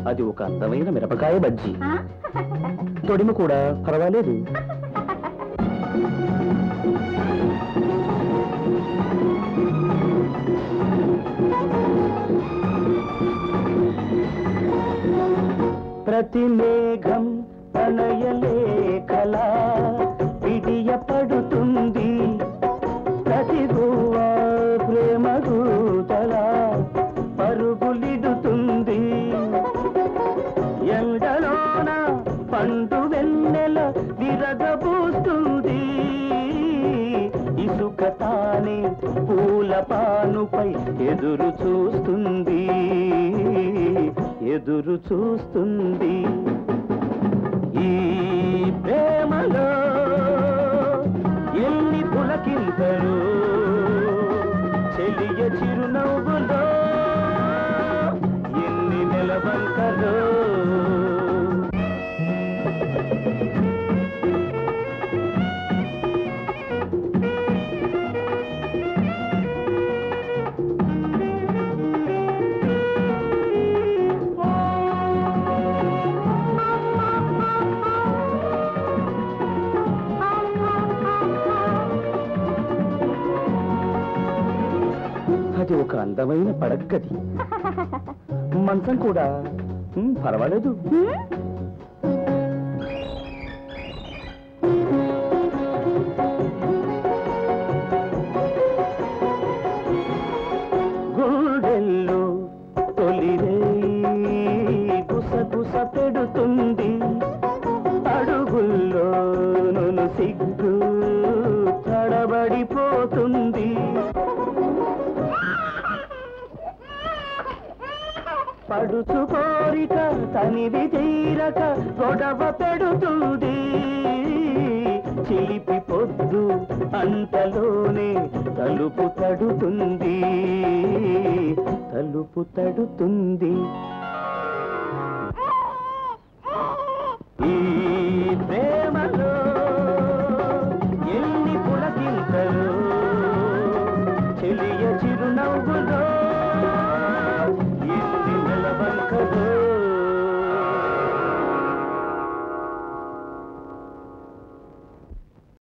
అది ఒక అందమైన మిరపకాయ బజ్జీ తొడిమ కూడా పర్వాలేదు ప్రతి మేఘం ప్రణయలేఖలా విడియపడుతుంది ప్రతి గువ్వ ప్రేమ దూతలా పరుగులిడుతుంది ఎండలోన పండు వెన్నెల విరగబూస్తుంది ఇసుక తానే పూల పానుపై ఎదురు చూస్తుంది ఎదురు చూస్తుంది ఈ ప్రేమలో ఎన్ని పులకింతలు చెలియ చిరునవ్వులో ఎన్ని నెలవంకలు అది ఒక అందమైన పడగ్గది మంచం కూడా ఉమ్, పర్వాలేదు గుండెల్లో తొలిరేయి గుసగుస పెడుతుంది అడుగుల్లో నన్ను సిగ్గు తడబడిపోతుంది పడుచు కోరిక తనివి తీరక గొడవ పెడుతుంది చిలిపి పొద్దు అంతలోనే తలుపు తడుతుంది తలుపు తడుతుంది ఈ ప్రేమ